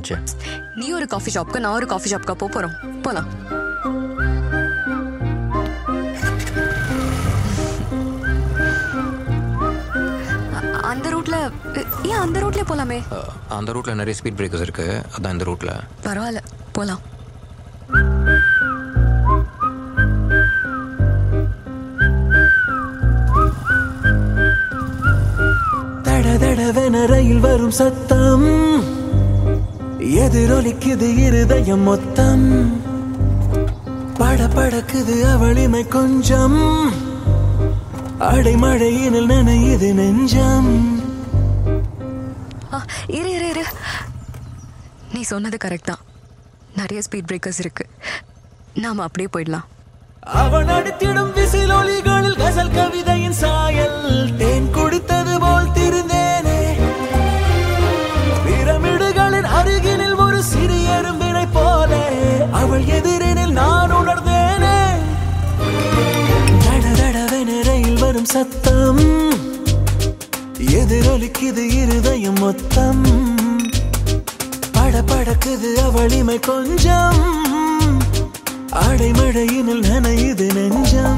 என்னாச்சு நீ ஒரு காஃபி ஷாப்க்கு நான் ஒரு காஃபி ஷாப்க்கு போக போறோம் போலாம் அ- அந்த ரூட்ல ஏன் அந்த ரூட்ல போலாமே அஹ், அந்த ரூட்ல நிறைய ஸ்பீட் பிரேக்கர்ஸ் இருக்கு அதான் இந்த ரூட்ல பரவாயில்ல போலாம் தட தடவென ரயில் வரும் சத்தம் எதிரொலிக்குது இருதயம் மொத்தம் பட படக்குது அவளிமை கொஞ்சம் அடைமழையினில் நனையுது நெஞ்சம் ஆ, இரு இரு இரு நீ சொன்னது கரெக்ட் தான் நிறைய ஸ்பீட் பிரேக்கர்ஸ் இருக்கு நாம அப்படியே போயிடலாம் அவன் அடித்திடும் விசிலொலிகளில் கசல் கவிதையின் சாயல் தேன் குடித்தது போல் திருந்தேனே பிரமிடுகளின் அருகினில் ஒரு சிறிய எறும்பினை போல அவள் எதிரினில் நான் உணர்ந்தேனே தட தடவென ரயில் வரும் சத்தம் எதிரொலிக்குது இருதயம் மொத்தம் பட படக்குது அவளிமை கொஞ்சம் அடைமழையினில் நனையுது நெஞ்சம்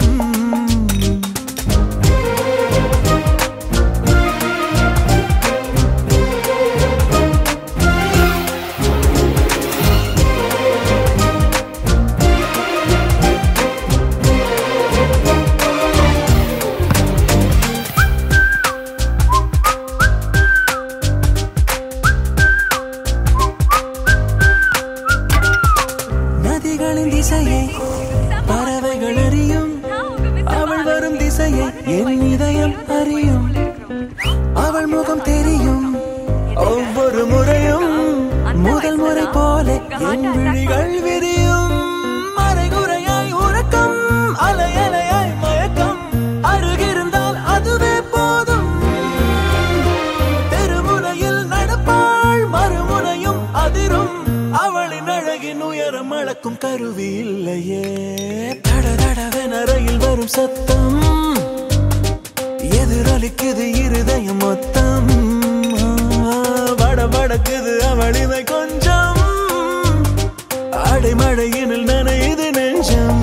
நதிகளின் திசையை பறவைகள் அறியும் அவள் வரும் திசையை என் இதயம் அறியும் அவள் முகம் தெரியும் ஒவ்வொரு முறையும் முதல் முறை போல என் விழிகள் விரியும் அரைகுறையாய் உறக்கம் அலை அலையாய் மயக்கம் அருகிருந்தால் அதுவே போதும் தெருமுனையில் நடப்பாள் மறுமுனையும் அதிரும் அவளின் அழகின் உயரம் அளக்கும் கருவி இல்லையே தட தடவென ரயில் வரும் சத்தம் எதிரொலிக்குது இருதயம் மொத்தம் ஆ, வட வடக்குது அவளிமை கொஞ்சம் அடைமழையினில் நனையுது நெஞ்சம்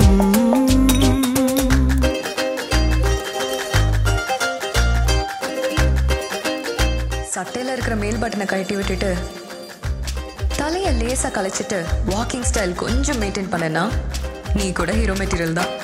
சட்டையில இருக்கிற மேல் பட்டனை கழட்டி விட்டுட்டு தலைய லேசா கலைச்சிட்டு வாக்கிங் ஸ்டைல் கொஞ்சம் மெயின்டைன் பண்ணனா நீ கூட ஹீரோ மெட்டீரியல் தான்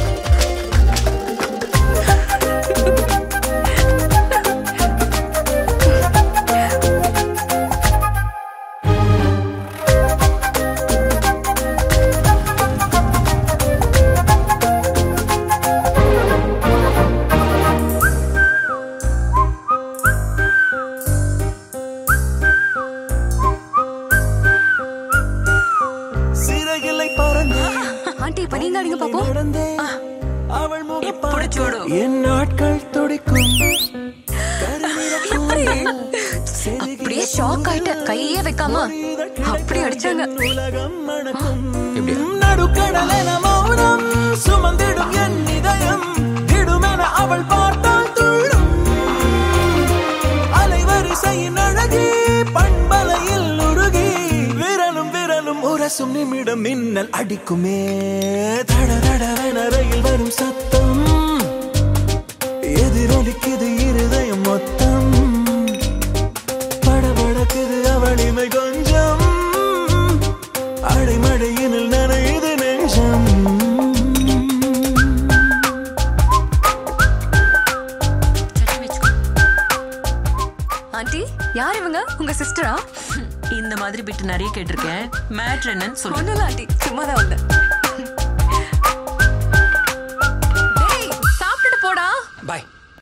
சிறகிலை பறந்தேன் ஆண்டி இப்ப நீங்க அடிங்க பாப்போம் நடந்தேன் அவள் முகம் இப்படி சூடு. என் நாட்கள் துடிக்கும் கருநிறக் கூந்தல் செருகிய அப்படியே ஷாக் ஆயிட்ட கையே வைக்காம அப்படி அடிச்சாங்க உலகம் மணக்கும் எப்படியா? நடுக்கடலென மௌனம் சுமந்திடும் என் இதயம் திடுமென அவள் பார்த்தால் துள்ளும் அலைவரிசையின் அழகி பண்பலையில் உருகி விரலும் விரலும் உரசும் நிமிடம் மின்னல் அடிக்குமே தட தடவென ரயில் வரும் சத்தம் எதிரொலிக்குது இருதயம் மொத்தம் படபடக்குது அவளிமை கொஞ்சம் அடைமழையினில் நனையுது நெஞ்சம் ஆண்டி யார் இவங்க உங்க சிஸ்டரா இந்த மாதிரி பிட்டு நிறைய கேட்டிருக்கேன் மேட்ரு என்னன்னு சொல்லு ஒண்ணுல ஆண்டி சும்மா தான் வந்தேன்